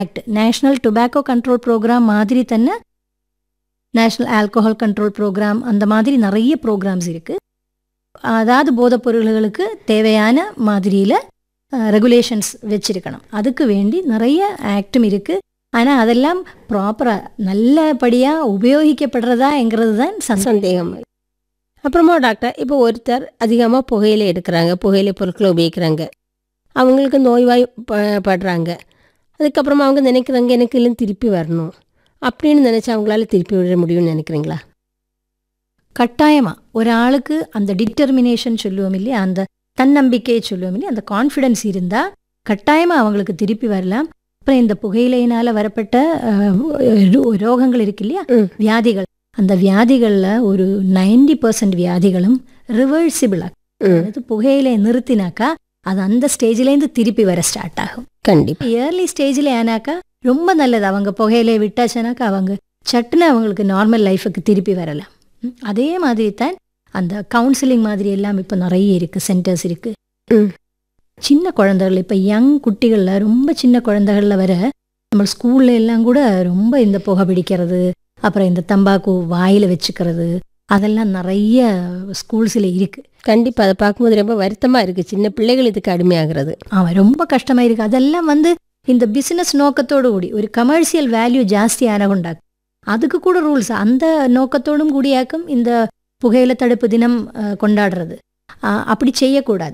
Act national tobacco control program மாதிரி തന്നെ national alcohol control program அந்த மாதிரி நிறைய ப்ரோக்ராம்ஸ் இருக்கு அதாவது போதைப் பொருள்களுக்கு தேவையான மாதிரியில் ரெகுலேஷன்ஸ் வச்சிருக்கணும் அதுக்கு வேண்டி நிறைய ஆக்டும் இருக்கு ஆனால் அதெல்லாம் ப்ராப்பராக நல்லபடியாக உபயோகிக்கப்படுறதாங்கிறது தான் சந்தேகம் சந்தேகம் அப்புறமா டாக்டர் இப்போ ஒருத்தர் அதிகமாக புகையிலை எடுக்கிறாங்க புகையிலை பொருட்களை உபயோகிக்கிறாங்க அவங்களுக்கு நோய்வாய் ப- படுறாங்க அதுக்கப்புறமா அவங்க நினைக்கிறாங்க எனக்கு இல்லை திருப்பி வரணும் அப்படின்னு நினச்சி அவங்களால திருப்பி விட முடியும்னு நினைக்கிறீங்களா கட்டாயமா ஒராளுக்கு அந்த டிட்டர்மினேஷன் சொல்லுவோம் இல்லையா அந்த தன்னம்பிக்கையை சொல்லுவோம் இல்லையா அந்த கான்ஃபிடன்ஸ் இருந்தா கட்டாயமா அவங்களுக்கு திருப்பி வரலாம் அப்புறம் இந்த புகையிலையினால வரப்பட்ட அஹ், ரோ- ரோகங்கள் இருக்கு இல்லையா ம். வியாதிகள் அந்த வியாதிகள்ல ஒரு 90% பர்சன்ட் வியாதிகளும் ரிவர்சிபிளா ம் அதாவது புகையிலை நிறுத்தினாக்கா அது அந்த ஸ்டேஜ்லேருந்து திருப்பி வர ஸ்டார்ட் ஆகும் கண்டிப்பாக இயர்லி ஸ்டேஜில் ஏனாக்கா ரொம்ப நல்லது அவங்க புகையிலை விட்டாச்சுனாக்கா அவங்க சட்டுன்னு அவங்களுக்கு நார்மல் லைஃபுக்கு திருப்பி வரலாம் ம், அதே மாதிரி தான் அந்த கவுன்சிலிங் மாதிரி எல்லாம் இப்போ நிறைய இருக்கு சென்டர்ஸ் இருக்கு ம். சின்ன குழந்தைகள் இப்போ யங் குட்டிகள்ல ரொம்ப சின்ன குழந்தைகள்ல வர நம்ம ஸ்கூல்ல எல்லாம் கூட ரொம்ப இந்த புகை பிடிக்கிறது அப்புறம் இந்த தம்பாக்கு வாயில வச்சுக்கிறது அதெல்லாம் நிறைய ஸ்கூல்ஸ்ல இருக்கு கண்டிப்பாக அதை பார்க்கும்போது ரொம்ப வருத்தமாக இருக்குது சின்ன பிள்ளைகள் இதுக்கு அடிமையாகிறது அவன் ரொம்ப கஷ்டமா இருக்கு அதெல்லாம் வந்து இந்த பிசினஸ் நோக்கத்தோடு கூடி ஒரு கமர்ஷியல் வேல்யூ ஜாஸ்தியான கொண்டாக்கும் அதுக்கு கூட ரூல்ஸ் அந்த நோக்கத்தோடும் கூடியாக்கும் இந்த புகையில தடுப்பு தினம் அஹ், கொண்டாடுறது அஹ், அப்படி செய்யக்கூடாது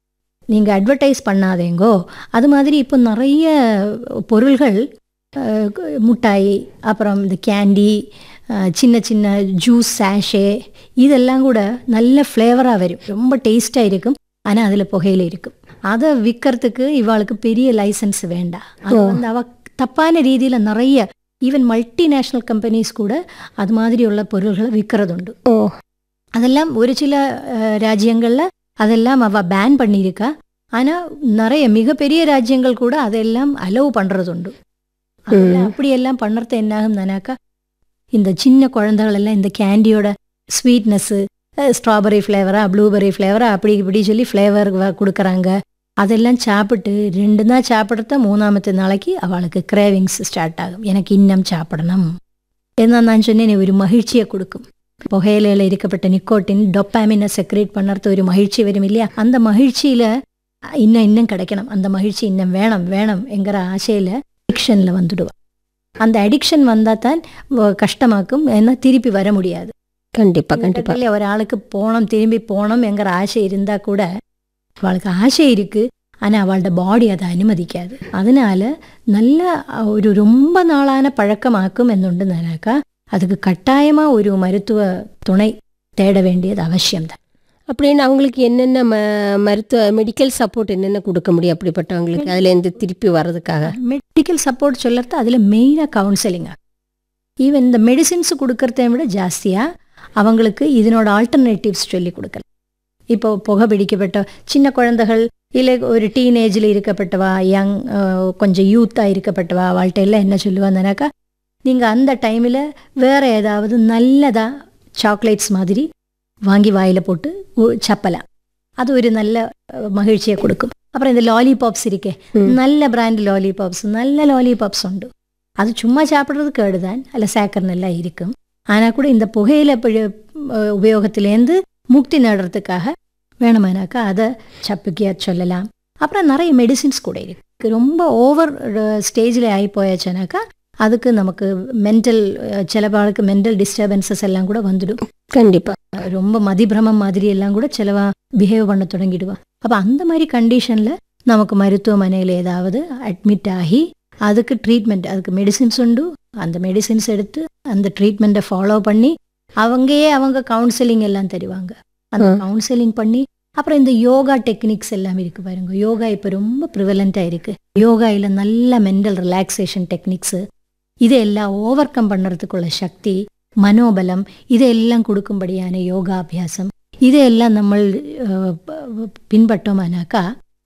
நீங்க அட்வர்டைஸ் பண்ணாதேங்கோ அது மாதிரி இப்போ நிறைய பொருள்கள் அஹ், முட்டாய் அப்புறம் இந்த கேண்டி அஹ், சின்ன சின்ன ஜூஸ் சாஷே இதெல்லாம் கூட நல்ல ஃப்ளேவராக வரும் ரொம்ப டேஸ்டாக இருக்கும் ஆனால் அதில் புகையில இருக்கும் அதை விற்கிறதுக்கு இவாளுக்கு பெரிய லைசன்ஸ் வேண்டாம் அது ஓ. வந்து அவ தப்பான ரீதியில் நிறைய ஈவன் மல்டிநேஷ்னல் கம்பெனிஸ் கூட அது மாதிரி உள்ள பொருள்களை விற்கிறதுண்டு ஓ அதெல்லாம் ஒரு சில அஹ், ராஜ்யங்கள்ல அதெல்லாம் அவ பேன் பண்ணியிருக்கா ஆனா நிறைய மிகப்பெரிய ராஜ்யங்கள் கூட அதெல்லாம் அலோவ் பண்றதுண்டு அதெல்லாம் அப்படியெல்லாம் பண்ணுறது என்ன ஆகும்னாக்கா இந்த சின்ன குழந்தைகள் எல்லாம் இந்த கேண்டியோட ஸ்வீட்னஸ்ஸு ஸ்ட்ராபெரி ஃப்ளேவரா ப்ளூபெர்ரி ஃப்ளேவரா அப்படி இப்படி சொல்லி ஃப்ளேவர் கொடுக்குறாங்க அதெல்லாம் சாப்பிட்டு ரெண்டு தான் சாப்பிட்றத மூணாமത്തെ நாளைக்கு அவளுக்கு கிரேவிங்ஸ் ஸ்டார்ட் ஆகும் எனக்கு இன்னும் சாப்பிடணும் എന്നാ நான் சொன்னேன் ஒரு மகிழ்ச்சியை கொடுக்கும் புகையிலையில் இருக்கப்பட்ட நிக்கோட்டின் டொப்பாமினை செக்ரேட் பண்ணுறது ஒரு மகிழ்ச்சி வரும் இல்லையா அந்த மகிழ்ச்சியில இன்னும் இன்னும் கிடைக்கணும் அந்த மகிழ்ச்சி இன்னும் வேணும் வேணும் என்கிற ஆசையில அடிக்ஷனில் வந்துடுவா அந்த அடிக்ஷன் வந்தால் தான் வ- கஷ்டமாக்கும் ஏன்னா திருப்பி வர முடியாது கண்டிப்பாக கண்டிப்பாக கண்டிப்பாக ஒரு ஆளுக்கு போனோம் திரும்பி போனோம் என்கிற ஆசை இருந்தா கூட அவளுக்கு ஆசை இருக்கு ஆனா அவளோட பாடி அதை அனுமதிக்காது அதனால நல்ல ஒரு ரொம்ப நாளான பழக்கமாக்கும் എന്നുണ്ടെന്നാക്കാ அதுக்கு கட்டாயமா ஒரு மருத்துவ துணை தேட வேண்டியது அவசியம்தான் அப்படின்னு அவங்களுக்கு என்னென்ன ம மருத்துவ மெடிக்கல் சப்போர்ட் என்னென்ன கொடுக்க முடியும் அப்படிப்பட்டவங்களுக்கு அதுலேருந்து திருப்பி வர்றதுக்காக மெடிக்கல் சப்போர்ட் சொல்லறது அதில் மெயினாக கவுன்சிலிங்காக ஈவன் இந்த மெடிசின்ஸ் கொடுக்கறத விட ஜாஸ்தியாக அவங்களுக்கு இதனோட ஆல்டர்னேட்டிவ்ஸ் சொல்லி கொடுக்கலாம் இப்போ புகை பிடிக்கப்பட்ட சின்ன குழந்தைகள் இல்லை ஒரு டீனேஜில் இருக்கப்பட்டவா யங் கொஞ்சம் யூத்தாக இருக்கப்பட்டவா அவள்கிட்ட எல்லாம் என்ன சொல்லுவாங்கனாக்கா நீங்கள் அந்த டைமில் வேற ஏதாவது நல்லதாக சாக்லேட்ஸ் மாதிரி வாங்கி வாயில் போட்டு உ- சப்பலாம் அது ஒரு நல்ல அஹ், மகிழ்ச்சியை கொடுக்கும் அப்புறம் இந்த லாலிபாப்ஸ் இருக்கே ம். நல்ல பிராண்ட் லாலிபாப்ஸ் நல்ல லாலிபாப்ஸ் உண்டு அது சும்மா சாப்பிட்றது கேடுதான் அதில் சேக்கர் நல்லா இருக்கும் ஆனால் கூட இந்த புகையில பிழ- அஹ் உபயோகத்திலேருந்து முக்தி நேடுறதுக்காக வேணுமானாக்கா அதை சப்புக்கியா சொல்லலாம் அப்புறம் நிறைய மெடிசின்ஸ் கூட இருக்கு ரொம்ப ஓவர் ஸ்டேஜில் ஆகி போயாச்சுனாக்கா அதுக்கு நமக்கு மென்டல் சில பாளுக்கு மென்டல் டிஸ்டர்பன்சஸ் எல்லாம் கூட வந்துடும் கண்டிப்பாக ரொம்ப மதிபிரமம் மாதிரி எல்லாம் கூட சிலவா பிஹேவ் பண்ண தொடங்கிடுவா அப்ப அந்த மாதிரி கண்டிஷன்ல நமக்கு மருத்துவமனையில் ஏதாவது அட்மிட் ஆகி அதுக்கு ட்ரீட்மெண்ட் அதுக்கு மெடிசின்ஸ் உண்டு அந்த மெடிசின்ஸ் எடுத்து அந்த ட்ரீட்மெண்ட்டை ஃபாலோ பண்ணி அவங்கயே அவங்க கவுன்சிலிங் எல்லாம் தருவாங்க அந்த ஆ. கவுன்சிலிங் பண்ணி அப்புறம் இந்த யோகா டெக்னிக்ஸ் எல்லாம் இருக்கு பாருங்க யோகா இப்போ ரொம்ப ப்ரிவலண்டா இருக்கு யோகாயில நல்ல மென்டல் ரிலாக்ஸேஷன் டெக்னிக்ஸ் இதையெல்லாம் ஓவர் கம் பண்ணுறதுக்குள்ள சக்தி மனோபலம் இதையெல்லாம் கொடுக்கும்படியான யோகாபியாசம் இதையெல்லாம் நம்ம அஹ், ப- பின்பற்றோமானாக்கா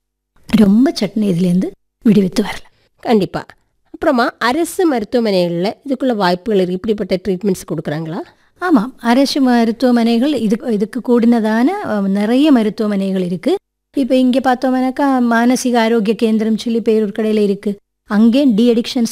ரொம்ப சட்னி இதுலேருந்து விடுவித்து வரலாம் கண்டிப்பாக அப்புறமா அரசு மருத்துவமனைகளில் இதுக்குள்ள வாய்ப்புகள் இருக்குது இப்படிப்பட்ட ட்ரீட்மெண்ட்ஸ் கொடுக்குறாங்களா ஆமாம் அரசு மருத்துவமனைகள் இது இதுக்கு கூடினதான அஹ், நிறைய மருத்துவமனைகள் இருக்கு இப்போ இங்கே பார்த்தோம்னாக்கா மானசிக ஆரோக்கிய கேந்திரம் சொல்லி பேரூர் கடையில் இருக்கு அங்கே டி அடிக்ஷன்